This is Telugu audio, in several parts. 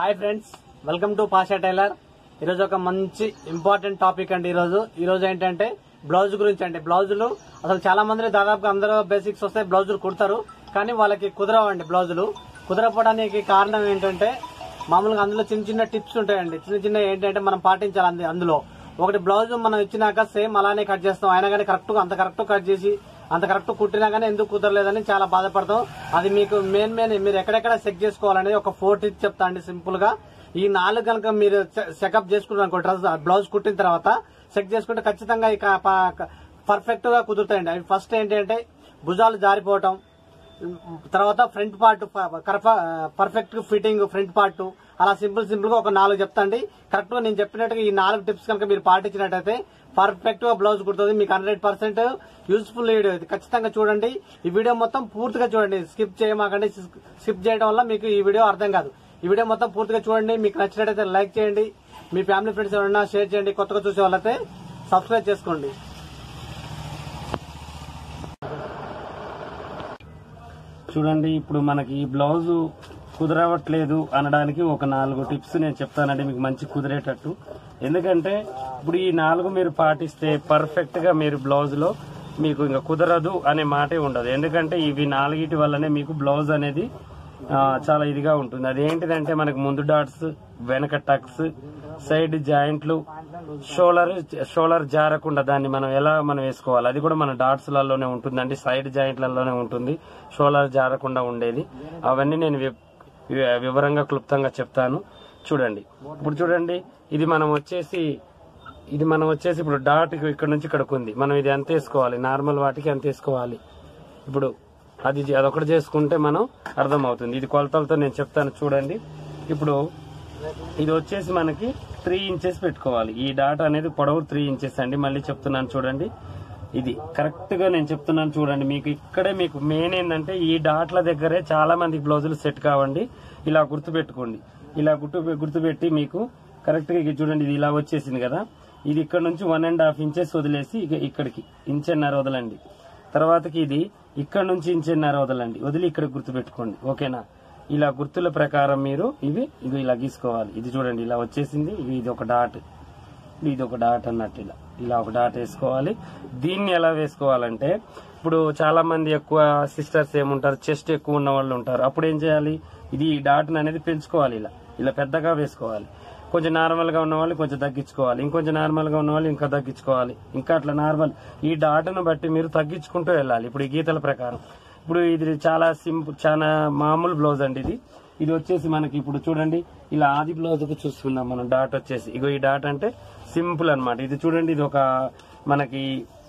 Hi friends welcome to Pasha tailor ఈరోజు ఒక మంచి ఇంపార్టెంట్ టాపిక్ అండి ఈరోజు ఈరోజు ఏంటంటే బ్లౌజ్ గురించి అండి బ్లౌజులు అసలు చాలా మంది దాదాపు అందరూ బేసిక్స్ వస్తే బ్లౌజులు కుడతారు కానీ వాళ్ళకి కుదరవండి బ్లౌజులు కుదరపోవడానికి కారణం ఏంటంటే మామూలుగా అందులో చిన్న చిన్న టిప్స్ ఉంటాయండి చిన్న చిన్న ఏంటంటే మనం పాటించాలి అంది- అందులో ఒకటి బ్లౌజ్ మనం ఇచ్చినాక సేమ్ అలానే కట్ చేస్తాం అయినా కానీ కరెక్ట్ అంత కరెక్ట్ కట్ చేసి అంత కరెక్ట్ కుట్టినా కానీ ఎందుకు కుదరలేదని చాలా బాధపడతాం అది మీకు మెయిన్ మెయిన్ మీరు ఎక్కడెక్కడ చెక్ చేసుకోవాలనేది ఒక ఫోర్ టిప్స్ చెప్తా అండి సింపుల్ గా ఈ నాలుగు కనుక మీరు చెకప్ చేసుకున్నారు అనుకో డ్రెస్ బ్లౌజ్ కుట్టిన తర్వాత చెక్ చేసుకుంటే ఖచ్చితంగా ఇక పర్ఫెక్ట్ గా కుదురుతాయండి అవి ఫస్ట్ ఏంటంటే భుజాలు జారిపోవటం తర్వాత front part perfect fitting front part అలా సింపుల్ సింపుల్ గా ఒక నాలుగు చెప్తాండి కరెక్ట్ గా నేను చెప్పినట్టుగా ఈ నాలుగు టిప్స్ కనుక మీరు పాటించినట్టయితే పర్ఫెక్ట్ గా బ్లౌజ్ కుడుతుంది మీకు హండ్రెడ్ పర్సెంట్ యూస్ఫుల్ వీడియో ఇది ఖచ్చితంగా చూడండి ఈ వీడియో మొత్తం పూర్తిగా చూడండి స్కిప్ చేయమాకండి స్కిప్ చేయడం వల్ల మీకు ఈ వీడియో అర్థం కాదు ఈ వీడియో మొత్తం పూర్తిగా చూడండి మీకు నచ్చినట్టయితే లైక్ చేయండి మీ ఫ్యామిలీ ఫ్రెండ్స్ ఎవరైనా షేర్ చేయండి కొత్తగా చూసే వాళ్ళైతే సబ్స్క్రైబ్ చేసుకోండి చూడండి ఇప్పుడు మనకి ఈ బ్లౌజ్ కుదరవట్లేదు అనడానికి ఒక నాలుగు టిప్స్ నేను చెప్తానండి మీకు మంచి కుదిరేటట్టు ఎందుకంటే ఇప్పుడు ఈ నాలుగు మీరు పాటిస్తే పర్ఫెక్ట్ గా మీరు బ్లౌజ్ లో మీకు ఇంకా కుదరదు అనే మాటే ఉండదు ఎందుకంటే ఇవి నాలుగిటి వల్లనే మీకు బ్లౌజ్ అనేది ఆ, చాలా ఇదిగా ఉంటుంది అదేంటిదంటే మనకి ముందు డాట్స్ వెనక టక్స్ సైడ్ జాయింట్లు షోలర్ షోలర్ జారకుండా దాన్ని మనం ఎలా మనం వేసుకోవాలి అది కూడా మన డాట్స్ లలోనే ఉంటుందండి సైడ్ జాయింట్లలోనే ఉంటుంది షోలర్ జారకుండా ఉండేది అవన్నీ నేను వి- వి- వివరంగా క్లుప్తంగా చెప్తాను చూడండి ఇప్పుడు చూడండి ఇది మనం వచ్చేసి ఇది మనం వచ్చేసి ఇప్పుడు డాట్ ఇక్కడ నుంచి ఇక్కడికి ఉంది మనం ఇది ఎంత వేసుకోవాలి నార్మల్ వాటికి ఎంత వేసుకోవాలి ఇప్పుడు అది అదొకటి చేసుకుంటే మనం అర్థమవుతుంది ఇది కొలతలతో నేను చెప్తాను చూడండి ఇప్పుడు ఇది వచ్చేసి మనకి త్రీ ఇంచెస్ పెట్టుకోవాలి ఈ డాట్ అనేది పొడవు త్రీ ఇంచెస్ అండి మళ్ళీ చెప్తున్నాను చూడండి ఇది కరెక్ట్ గా నేను చెప్తున్నాను చూడండి మీకు ఇక్కడే మీకు మెయిన్ ఏంటంటే ఈ డాట్ల దగ్గరే చాలా మంది బ్లౌజులు సెట్ కావండి ఇలా గుర్తుపెట్టుకోండి ఇలా గుర్తు గుర్తుపెట్టి మీకు కరెక్ట్ గా ఇది చూడండి ఇది ఇలా వచ్చేసింది కదా ఇది ఇక్కడ నుంచి వన్ అండ్ హాఫ్ ఇంచెస్ వదిలేసి ఇక ఇక్కడికి ఇంచెన్నర వదలండి తర్వాతకి ఇది ఇక్కడ నుంచి ఇంచెన్నర వదలండి వదిలి ఇక్కడ గుర్తు పెట్టుకోండి ఓకేనా ఇలా గుర్తుల ప్రకారం మీరు ఇవి ఇది ఇలా గీసుకోవాలి ఇది చూడండి ఇలా వచ్చేసింది ఇది ఇది ఒక డాట్ ఇది ఒక డాట్ అన్నట్టు ఇలా ఇలా ఒక డాట్ వేసుకోవాలి దీన్ని ఎలా వేసుకోవాలంటే ఇప్పుడు చాలా మంది ఎక్కువ సిస్టర్స్ ఏముంటారు చెస్ట్ ఎక్కువ ఉన్న వాళ్ళు ఉంటారు అప్పుడు ఏం చేయాలి ఇది ఈ డాట్ అనేది పెంచుకోవాలి ఇలా ఇలా పెద్దగా వేసుకోవాలి కొంచెం నార్మల్ గా ఉన్న వాళ్ళు కొంచెం తగ్గించుకోవాలి ఇంకొంచెం నార్మల్ గా ఉన్న వాళ్ళు ఇంకా తగ్గించుకోవాలి ఇంకా అట్లా నార్మల్ ఈ డాట్ను బట్టి మీరు తగ్గించుకుంటూ వెళ్ళాలి ఇప్పుడు ఈ గీతల ప్రకారం ఇప్పుడు ఇది చాలా సింపుల్ చాలా మామూలు బ్లౌజ్ అండి ఇది ఇది వచ్చేసి మనకి ఇప్పుడు చూడండి ఇలా ఆది బ్లౌజ్ కు చూసుకుందాం మనం డాట్ వచ్చేసి ఇగో ఈ డాట్ అంటే సింపుల్ అన్నమాట ఇది చూడండి ఇది ఒక మనకి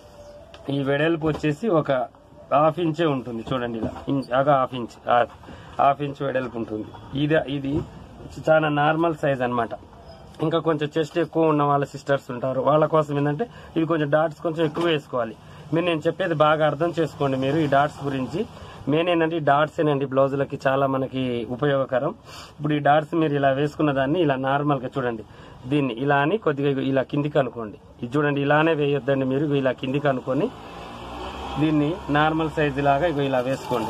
ఈ వెడల్పు వచ్చేసి ఒక హాఫ్ ఇంచే ఉంటుంది చూడండి ఇలా ఇంచ్ అగా half inch half- half inch వెడల్పు ఉంటుంది ఇది ఇది చాలా నార్మల్ సైజ్ అన్నమాట ఇంకా కొంచెం చెస్ట్ ఎక్కువ ఉన్న వాళ్ళ సిస్టర్స్ ఉంటారు వాళ్ళ కోసం ఏంటంటే ఇవి కొంచెం డాట్స్ కొంచెం ఎక్కువ వేసుకోవాలి మీరు నేను చెప్పేది బాగా అర్థం చేసుకోండి మీరు ఈ డాట్స్ గురించి మెయిన్ ఏంటంటే ఈ డాట్స్ ఏనండి బ్లౌజులకి చాలా మనకి ఉపయోగకరం ఇప్పుడు ఈ డాట్స్ మీరు ఇలా వేసుకున్న దాన్ని ఇలా నార్మల్ గా చూడండి దీన్ని ఇలా అని కొద్దిగా ఇలా కిందికి అనుకోండి ఇది చూడండి ఇలానే వేయొద్దండి మీరు ఇగో ఇలా కిందికి అనుకొని దీన్ని నార్మల్ సైజ్ లాగా ఇగో ఇలా వేసుకోండి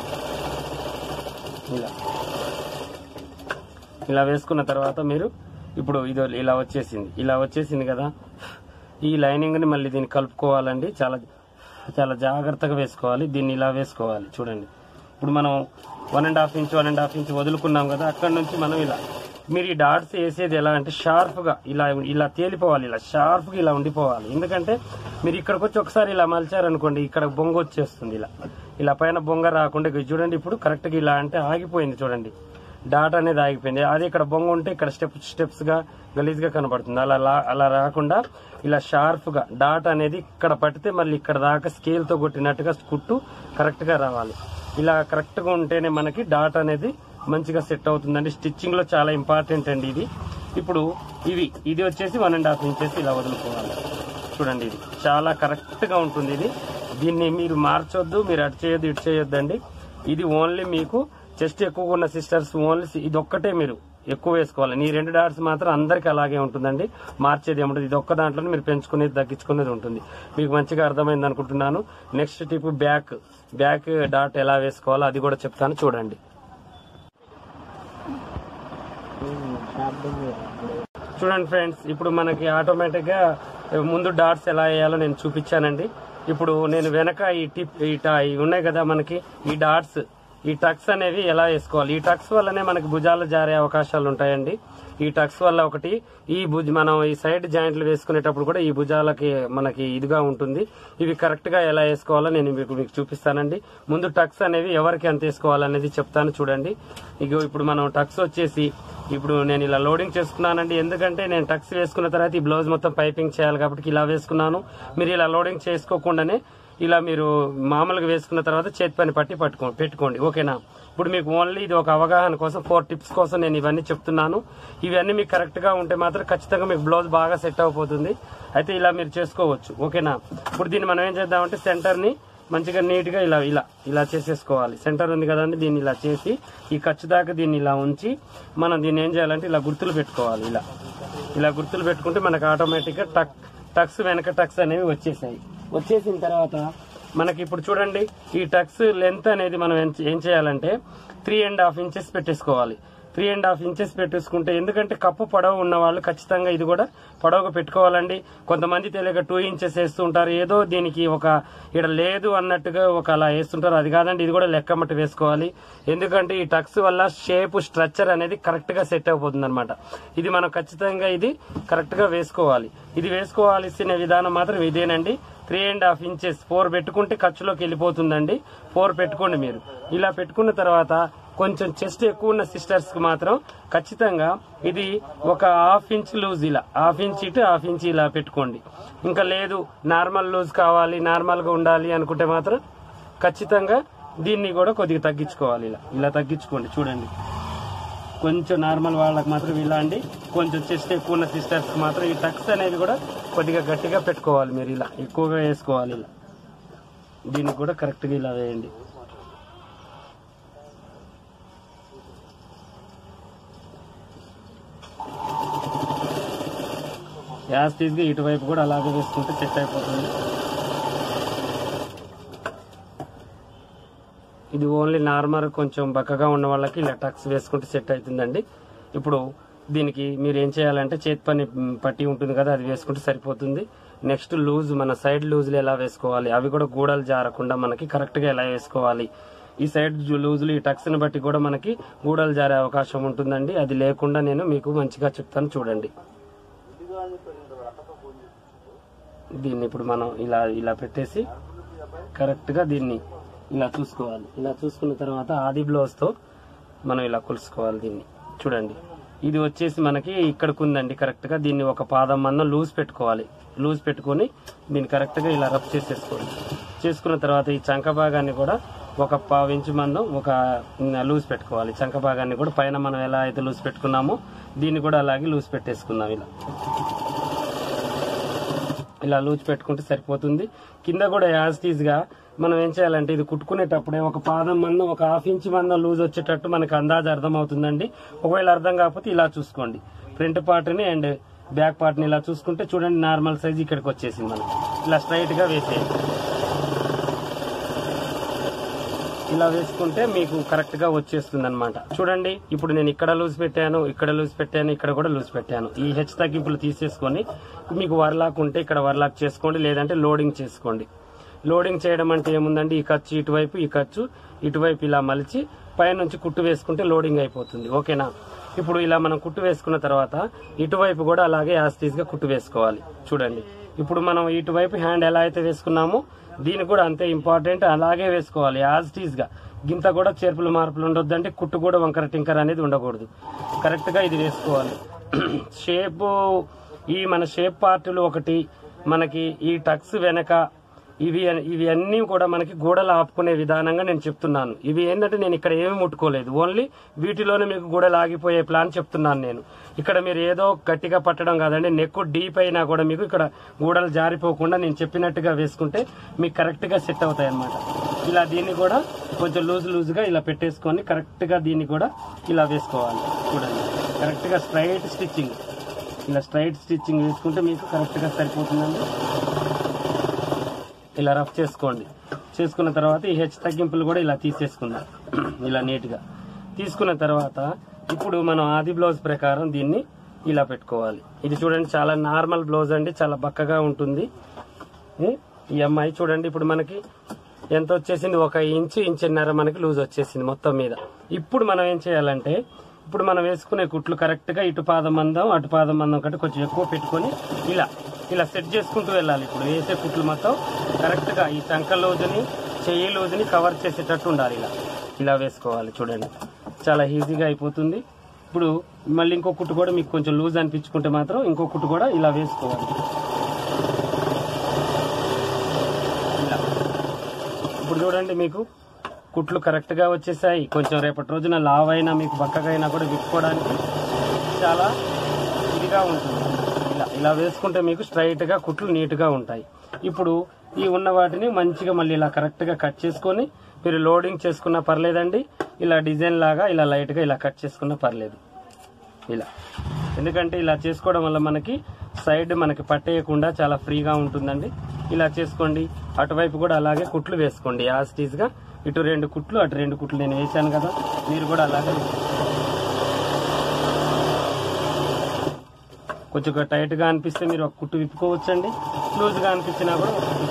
ఇలా ఇలా వేసుకున్న తర్వాత మీరు ఇప్పుడు ఇది ఇలా వచ్చేసింది ఇలా వచ్చేసింది కదా ఈ లైనింగ్ ని మళ్ళీ దీన్ని కలుపుకోవాలండి చాలా చాలా జాగ్రత్తగా వేసుకోవాలి దీన్ని ఇలా వేసుకోవాలి చూడండి ఇప్పుడు మనం one and half inch one and half inch వదులుకున్నాం కదా అక్కడ నుంచి మనం ఇలా మీరు ఈ డాట్స్ వేసేది ఎలా అంటే షార్ప్ గా ఇలా ఇలా తేలిపోవాలి ఇలా షార్ప్ గా ఇలా ఉండిపోవాలి ఎందుకంటే మీరు ఇక్కడికి వచ్చి ఒకసారి ఇలా మలిచారనుకోండి ఇక్కడ బొంగ వచ్చేస్తుంది ఇలా ఇలా పైన బొంగ రాకుండా ఇగో చూడండి ఇప్పుడు కరెక్ట్ గా ఇలా అంటే ఆగిపోయింది చూడండి డాట్ అనేది ఆగిపోయింది అది ఇక్కడ బొంగ ఉంటే ఇక్కడ స్టెప్ స్టెప్స్ గా గలీజ్ గా కనబడుతుంది అలా లా- అలా రాకుండా ఇలా షార్ప్ గా డాట్ అనేది ఇక్కడ పట్టితే మళ్ళీ ఇక్కడ దాకా స్కేల్ తో కొట్టినట్టుగా కుట్టు కరెక్ట్ గా రావాలి ఇలా కరెక్ట్ గా ఉంటేనే మనకి డాట్ అనేది మంచిగా సెట్ అవుతుందండి స్టిచ్చింగ్ లో చాలా ఇంపార్టెంట్ అండి ఇది ఇప్పుడు ఇవి ఇది వచ్చేసి వన్ అండ్ హాఫ్ ఇంచెస్ ఇలా వదులుకోవాలి చూడండి ఇది చాలా కరెక్ట్ గా ఉంటుంది ఇది దీన్ని మీరు మార్చొద్దు మీరు అటు చేయొద్దు ఇటు చేయొద్దండి ఇది ఓన్లీ మీకు చెస్ట్ ఎక్కువగా ఉన్న సిస్టర్స్ ఓన్లీ ఇది ఒక్కటే మీరు ఎక్కువ వేసుకోవాలి ఈ రెండు డాట్స్ మాత్రం అందరికి అలాగే ఉంటుందండి మార్చేది ఏముంటుంది ఇది ఒక్క దాంట్లోనే మీరు పెంచుకునేది తగ్గించుకునేది ఉంటుంది మీకు మంచిగా అర్థమైంది అనుకుంటున్నాను next tip back back dot ఎలా వేసుకోవాలో అది కూడా చెప్తాను చూడండి చూడండి ఫ్రెండ్స్ ఇప్పుడు మనకి ఆటోమేటిక్ గా ముందు డాట్స్ ఎలా వేయాలో నేను చూపించానండి ఇప్పుడు నేను వెనక ఈ టిప్ ఈ ట- ఇవి ఉన్నాయి కదా మనకి ఈ డాట్స్ ఈ టక్స్ అనేవి ఎలా వేసుకోవాలి ఈ టక్స్ వల్లనే మనకి భుజాలు జారే అవకాశాలు ఉంటాయండి ఈ టక్స్ వల్ల ఒకటి ఈ భుజ మనం ఈ సైడ్ జాయింట్లు వేసుకునేటప్పుడు కూడా ఈ భుజాలకి మనకి ఇదిగా ఉంటుంది ఇవి కరెక్ట్ గా ఎలా వేసుకోవాలో నేను మీకు మీకు చూపిస్తానండి ముందు టక్స్ అనేవి ఎవరికి ఎంత వేసుకోవాలనేది చెప్తాను చూడండి ఇగో ఇప్పుడు మనం టక్స్ వచ్చేసి ఇప్పుడు నేను ఇలా లోడింగ్ చేసుకున్నానండి ఎందుకంటే నేను టక్స్ వేసుకున్న తర్వాత ఈ బ్లౌజ్ మొత్తం పైపింగ్ చేయాలి కాబట్టి ఇలా వేసుకున్నాను మీరు ఇలా లోడింగ్ చేసుకోకుండానే ఇలా మీరు మామూలుగా వేసుకున్న తర్వాత చేతి పని పట్టి పట్టుకో పెట్టుకోండి ఓకేనా ఇప్పుడు మీకు ఓన్లీ ఇది ఒక అవగాహన కోసం ఫోర్ టిప్స్ కోసం నేను ఇవన్నీ చెప్తున్నాను ఇవన్నీ మీకు కరెక్ట్ గా ఉంటే మాత్రం ఖచ్చితంగా మీకు బ్లౌజ్ బాగా సెట్ అయిపోతుంది అయితే ఇలా మీరు చేసుకోవచ్చు ఓకేనా ఇప్పుడు దీన్ని మనం ఏం చేద్దామంటే సెంటర్ ని మంచిగా నీట్ గా ఇలా ఇలా ఇలా చేసేసుకోవాలి సెంటర్ ఉంది కదండి దీన్ని ఇలా చేసి ఈ ఖర్చు దాకా దీన్ని ఇలా ఉంచి మనం దీన్ని ఏం చేయాలంటే ఇలా గుర్తులు పెట్టుకోవాలి ఇలా ఇలా గుర్తులు పెట్టుకుంటే మనకు ఆటోమేటిక్ గా టక్ టక్స్ వెనక టక్స్ అనేవి వచ్చేసాయి వచ్చేసిన తర్వాత మనకి ఇప్పుడు చూడండి ఈ టక్స్ లెంత్ అనేది మనం ఏం- ఏం చేయాలంటే త్రీ అండ్ హాఫ్ ఇంచెస్ పెట్టేసుకోవాలి త్రీ అండ్ హాఫ్ ఇంచెస్ పెట్టేసుకుంటే ఎందుకంటే కప్పు పొడవు ఉన్న వాళ్ళు ఖచ్చితంగా ఇది కూడా పొడవుగా పెట్టుకోవాలండి కొంతమంది తెలియక టూ ఇంచెస్ వేస్తుంటారు ఏదో దీనికి ఒక ఇక్కడ లేదు అన్నట్టుగా ఒక అలా వేస్తుంటారు అది కాదండి ఇది కూడా లెక్క మట్టి వేసుకోవాలి ఎందుకంటే ఈ టక్స్ వల్ల షేప్ స్ట్రక్చర్ అనేది కరెక్ట్ గా సెట్ అయిపోతుంది అనమాట ఇది మనం ఖచ్చితంగా ఇది కరెక్ట్ గా వేసుకోవాలి ఇది వేసుకోవాల్సిన విధానం మాత్రం ఇదేనండి three and half inches four పెట్టుకుంటే ఖర్చులోకి వెళ్ళిపోతుందండి ఫోర్ పెట్టుకోండి మీరు ఇలా పెట్టుకున్న తర్వాత కొంచెం చెస్ట్ ఎక్కువ ఉన్న సిస్టర్స్ కి మాత్రం ఖచ్చితంగా ఇది ఒక హాఫ్ ఇంచ్ లూజ్ ఇలా హాఫ్ ఇంచ్ ఇటు హాఫ్ ఇంచ్ ఇలా పెట్టుకోండి ఇంకా లేదు నార్మల్ లూజ్ కావాలి నార్మల్ గా ఉండాలి అనుకుంటే మాత్రం ఖచ్చితంగా దీన్ని కూడా కొద్దిగా తగ్గించుకోవాలి ఇలా ఇలా తగ్గించుకోండి చూడండి కొంచెం నార్మల్ వాళ్ళకి మాత్రం ఇలా అండి కొంచెం చెస్ట్ ఎక్కువ ఉన్న సిస్టర్స్ మాత్రం ఈ టక్స్ అనేది కూడా కొద్దిగా గట్టిగా పెట్టుకోవాలి మీరు ఇలా ఎక్కువగా వేసుకోవాలి ఇలా దీనికి కూడా కరెక్ట్గా ఇలా వేయండి యాస్టీస్గా ఇటువైపు కూడా అలాగే వేసుకుంటే సెట్ అయిపోతుంది ఇది ఓన్లీ నార్మల్ కొంచెం బక్కగా ఉన్న వాళ్ళకి ఇలా టక్స్ వేసుకుంటే సెట్ అవుతుందండి ఇప్పుడు దీనికి మీరు ఏం చేయాలంటే చేతి పని మ్, పట్టి ఉంటుంది కదా అది వేసుకుంటే సరిపోతుంది నెక్స్ట్ లూజ్ మన సైడ్ లూజ్లు ఎలా వేసుకోవాలి అవి కూడా గూడలు జారకుండా మనకి కరెక్ట్ గా ఎలా వేసుకోవాలి ఈ సైడ్ జు- లూజులు ఈ టక్స్ ని బట్టి కూడా మనకి గూడలు జారే అవకాశం ఉంటుందండి అది లేకుండా నేను మీకు మంచిగా చెప్తాను చూడండి దీన్ని ఇప్పుడు మనం ఇలా ఇలా పెట్టేసి కరెక్ట్ గా దీన్ని ఇలా చూసుకోవాలి ఇలా చూసుకున్న తర్వాత ఆది బ్లౌజ్ తో మనం ఇలా కొలుసుకోవాలి దీన్ని చూడండి ఇది వచ్చేసి మనకి ఇక్కడికి ఉందండి కరెక్ట్ గా దీన్ని ఒక పాదం మందం లూజ్ పెట్టుకోవాలి లూజ్ పెట్టుకొని దీన్ని కరెక్ట్ గా ఇలా రబ్ చేసేసుకోండి చేసుకున్న తర్వాత ఈ చంక భాగాన్ని కూడా ఒక పావు ఇంచు మందం ఒక లూజ్ పెట్టుకోవాలి చంక భాగాన్ని కూడా పైన మనం ఎలా అయితే లూజ్ పెట్టుకున్నామో దీన్ని కూడా అలాగే లూజ్ పెట్టేసుకుందాం ఇలా ఇలా లూజ్ పెట్టుకుంటే సరిపోతుంది కింద కూడా యాజ్ టీజ్ గా మనం ఏం చేయాలంటే ఇది కుట్టుకునేటప్పుడే ఒక పాదం మందం ఒక హాఫ్ ఇంచ్ మందం లూజ్ వచ్చేటట్టు మనకి అందాజ అర్థం అవుతుందండి ఒకవేళ అర్థం కాకపోతే ఇలా చూసుకోండి ఫ్రంట్ పార్ట్ ని అండ్ బ్యాక్ పార్ట్ ని ఇలా చూసుకుంటే చూడండి నార్మల్ సైజ్ ఇక్కడికి వచ్చేసింది మనకి ఇలా స్ట్రైట్ గా వేసేయండి ఇలా వేసుకుంటే మీకు కరెక్ట్ గా వచ్చేస్తుంది అనమాట చూడండి ఇప్పుడు నేను ఇక్కడ లూజ్ పెట్టాను ఇక్కడ లూజ్ పెట్టాను ఇక్కడ కూడా లూజ్ పెట్టాను ఈ హెచ్ తగ్గింపులు తీసేసుకొని మీకు వర్లాక్ ఉంటే ఇక్కడ వర్లాక్ చేసుకోండి లేదంటే లోడింగ్ చేసుకోండి లోడింగ్ చేయడం అంటే ఏముందండి ఈ ఖర్చు ఇటువైపు ఈ ఖర్చు ఇటువైపు ఇలా మలిచి పైనుంచి కుట్టు వేసుకుంటే లోడింగ్ అయిపోతుంది ఓకేనా ఇప్పుడు ఇలా మనం కుట్టు వేసుకున్న తర్వాత ఇటువైపు కూడా అలాగే యాస్టీస్ గా కుట్టు వేసుకోవాలి చూడండి ఇప్పుడు మనం ఇటువైపు హ్యాండ్ ఎలా అయితే వేసుకున్నామో దీనికి కూడా అంతే ఇంపార్టెంట్ అలాగే వేసుకోవాలి యాజ్ టీజ్ గా గింత కూడా చేర్పులు మార్పులు ఉండొద్దంటే కుట్టు కూడా వంకర టింకర్ అనేది ఉండకూడదు కరెక్ట్ గా ఇది వేసుకోవాలి షేప్ ఈ మన షేప్ పార్టులు ఒకటి మనకి ఈ టక్స్ వెనక ఇవి ఇవి అన్నీ కూడా మనకి గోడలు ఆపుకునే విధానంగా నేను చెప్తున్నాను ఇవి ఏంటంటే నేను ఇక్కడ ఏమీ ముట్టుకోలేదు ఓన్లీ వీటిలోనే మీకు గోడలు ఆగిపోయే ప్లాన్ చెప్తున్నాను నేను ఇక్కడ మీరు ఏదో గట్టిగా పట్టడం కాదండి నెక్ డీప్ అయినా కూడా మీకు ఇక్కడ గోడలు జారిపోకుండా నేను చెప్పినట్టుగా వేసుకుంటే మీకు కరెక్ట్ గా సెట్ అవుతాయి అన్నమాట ఇలా దీన్ని కూడా కొంచెం లూజ్ లూజ్ గా ఇలా పెట్టేసుకొని కరెక్ట్ గా దీన్ని కూడా ఇలా వేసుకోవాలి చూడండి కరెక్ట్ గా స్ట్రైట్ స్టిచ్చింగ్ ఇలా స్ట్రైట్ స్టిచ్చింగ్ వేసుకుంటే మీకు కరెక్ట్ గా సరిపోతుందండి ఇలా రఫ్ చేసుకోండి చేసుకున్న తర్వాత ఈ హెచ్ తగ్గింపులు కూడా ఇలా తీసేసుకుందాం ఇలా నీట్ గా తీసుకున్న తర్వాత ఇప్పుడు మనం ఆది బ్లౌజ్ ప్రకారం దీన్ని ఇలా పెట్టుకోవాలి ఇది చూడండి చాలా నార్మల్ బ్లౌజ్ అండి చాలా బక్కగా ఉంటుంది ఏ? ఈ అమ్మాయి చూడండి ఇప్పుడు మనకి ఎంత వచ్చేసింది ఒక ఇంచు ఇంచున్నర మనకి లూజ్ వచ్చేసింది మొత్తం మీద ఇప్పుడు మనం ఏం చేయాలంటే ఇప్పుడు మనం వేసుకునే కుట్లు కరెక్ట్ గా ఇటు పాదం మందం అటు పాదం మందం కంటే కొంచెం ఎక్కువ పెట్టుకొని ఇలా ఇలా సెట్ చేసుకుంటూ వెళ్ళాలి ఇప్పుడు వేసే కుట్లు మొత్తం కరెక్ట్ గా ఈ చంక లూజుని చెయ్యి లూజుని కవర్ చేసేటట్టు ఉండాలి ఇలా ఇలా వేసుకోవాలి చూడండి చాలా ఈజీగా అయిపోతుంది ఇప్పుడు మళ్ళీ ఇంకో కుట్టు కూడా మీకు కొంచెం లూజ్ అనిపించుకుంటే మాత్రం ఇంకో కుట్టు కూడా ఇలా వేసుకోవాలి ఇలా ఇప్పుడు చూడండి మీకు కుట్లు కరెక్ట్ గా వచ్చేసాయి కొంచెం రేపటి రోజున లావ్ అయినా మీకు బక్కగా అయినా కూడా విప్పుకోవడానికి చాలా ఇదిగా ఉంటుంది ఇలా ఇలా వేసుకుంటే మీకు స్ట్రైట్ గా కుట్లు నీట్ గా ఉంటాయి ఇప్పుడు ఈ ఉన్న వాటిని మంచిగా మళ్ళీ ఇలా కరెక్ట్ గా కట్ చేసుకొని మీరు లోడింగ్ చేసుకున్నా పర్లేదండి ఇలా డిజైన్ లాగా ఇలా లైట్ గా ఇలా కట్ చేసుకున్నా పర్లేదు ఇలా ఎందుకంటే ఇలా చేసుకోవడం వల్ల మనకి సైడ్ మనకి పట్టేయకుండా చాలా ఫ్రీగా ఉంటుందండి ఇలా చేసుకోండి అటువైపు కూడా అలాగే కుట్లు వేసుకోండి యాజ్ గా ఇటు రెండు కుట్లు అటు రెండు కుట్లు నేను వేసాను కదా మీరు కూడా అలాగే వేసుకోండి. కొంచెం టైట్ గా అనిపిస్తే మీరు ఒక కుట్టు విప్పుకోవచ్చండి లూజ్ గా అనిపించినా కూడా ఒక కుట్టు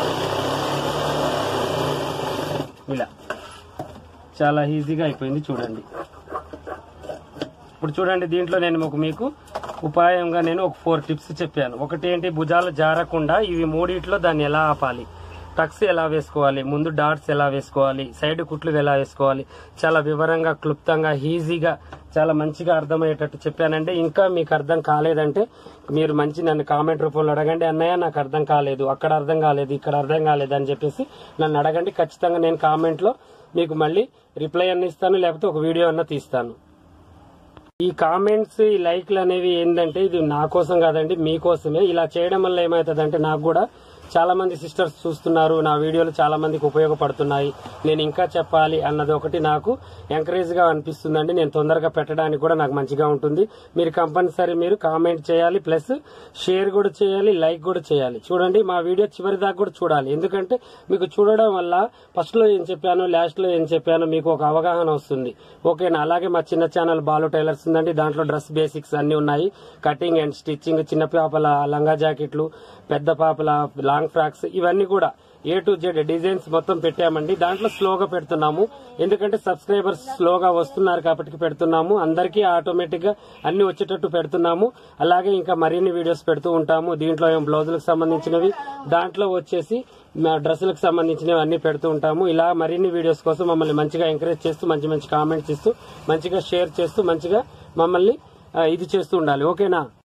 విప్పుకోవచ్చు. ఇలా చాలా ఈజీగా అయిపోయింది చూడండి ఇప్పుడు చూడండి దీంట్లో నేను ఒక మీకు ఉపాయంగా నేను ఒక ఫోర్ టిప్స్ చెప్పాను ఒకటి ఏంటి భుజాలు జారకుండా ఇవి మూడిట్లో దాన్ని ఎలా ఆపాలి టక్స్ ఎలా వేసుకోవాలి ముందు డాట్స్ ఎలా వేసుకోవాలి సైడ్ కుట్లు ఎలా వేసుకోవాలి చాలా వివరంగా క్లుప్తంగా ఈజీగా చాలా మంచిగా అర్థమయ్యేటట్టు చెప్పానండి ఇంకా మీకు అర్థం కాలేదంటే మీరు మంచి నన్ను కామెంట్ రూపంలో అడగండి అన్నయ్య నాకు అర్థం కాలేదు అక్కడ అర్థం కాలేదు ఇక్కడ అర్థం కాలేదు అని చెప్పేసి నన్ను అడగండి ఖచ్చితంగా నేను కామెంట్ లో మీకు మళ్ళీ రిప్లై అన్న ఇస్తాను లేకపోతే ఒక వీడియో అన్న తీస్తాను ఈ కామెంట్స్ ఈ లైక్లు అనేవి ఏంటంటే ఇది నా కోసం కాదండి మీకోసమే ఇలా చేయడం వల్ల ఏమవుతుందంటే నాకు కూడా చాలా మంది సిస్టర్స్ చూస్తున్నారు నా వీడియోలు చాలా మందికి ఉపయోగపడుతున్నాయి నేను ఇంకా చెప్పాలి అన్నది ఒకటి నాకు ఎంకరేజ్ గా అనిపిస్తుందండి నేను తొందరగా పెట్టడానికి కూడా నాకు మంచిగా ఉంటుంది మీరు కంపల్సరీ మీరు కామెంట్ చేయాలి ప్లస్ షేర్ కూడా చేయాలి లైక్ కూడా చేయాలి చూడండి మా వీడియో చివరి దాకా కూడా చూడాలి ఎందుకంటే మీకు చూడడం వల్ల ఫస్ట్ లో ఏం చెప్పాను లాస్ట్ లో ఏం చెప్పాను మీకు ఒక అవగాహన వస్తుంది ఓకేనా అలాగే మా చిన్న ఛానల్ బాలు టైలర్స్ ఉందండి దాంట్లో డ్రెస్ బేసిక్స్ అన్ని ఉన్నాయి కటింగ్ అండ్ స్టిచ్చింగ్ చిన్న పాపల లంగా జాకెట్లు పెద్ద పాపల లాంగ్ ఫ్రాక్స్ ఇవన్నీ కూడా ఏ టు జెడ్ డిజైన్స్ మొత్తం పెట్టామండి దాంట్లో స్లోగా పెడుతున్నాము ఎందుకంటే సబ్స్క్రైబర్స్ స్లోగా వస్తున్నారు కాబట్టి పెడుతున్నాము అందరికీ ఆటోమేటిక్ గా అన్ని వచ్చేటట్టు పెడుతున్నాము అలాగే ఇంకా మరిన్ని వీడియోస్ పెడుతూ ఉంటాము దీంట్లో ఏం బ్లౌజులకు సంబంధించినవి దాంట్లో వచ్చేసి మా డ్రెస్సులకు సంబంధించినవి అన్ని పెడుతూ ఉంటాము ఇలా మరిన్ని వీడియోస్ కోసం మమ్మల్ని మంచిగా ఎంకరేజ్ చేస్తూ మంచి మంచి కామెంట్స్ ఇస్తూ మంచిగా షేర్ చేస్తూ మంచిగా మమ్మల్ని ఆ, ఇది చేస్తూ ఉండాలి ఓకేనా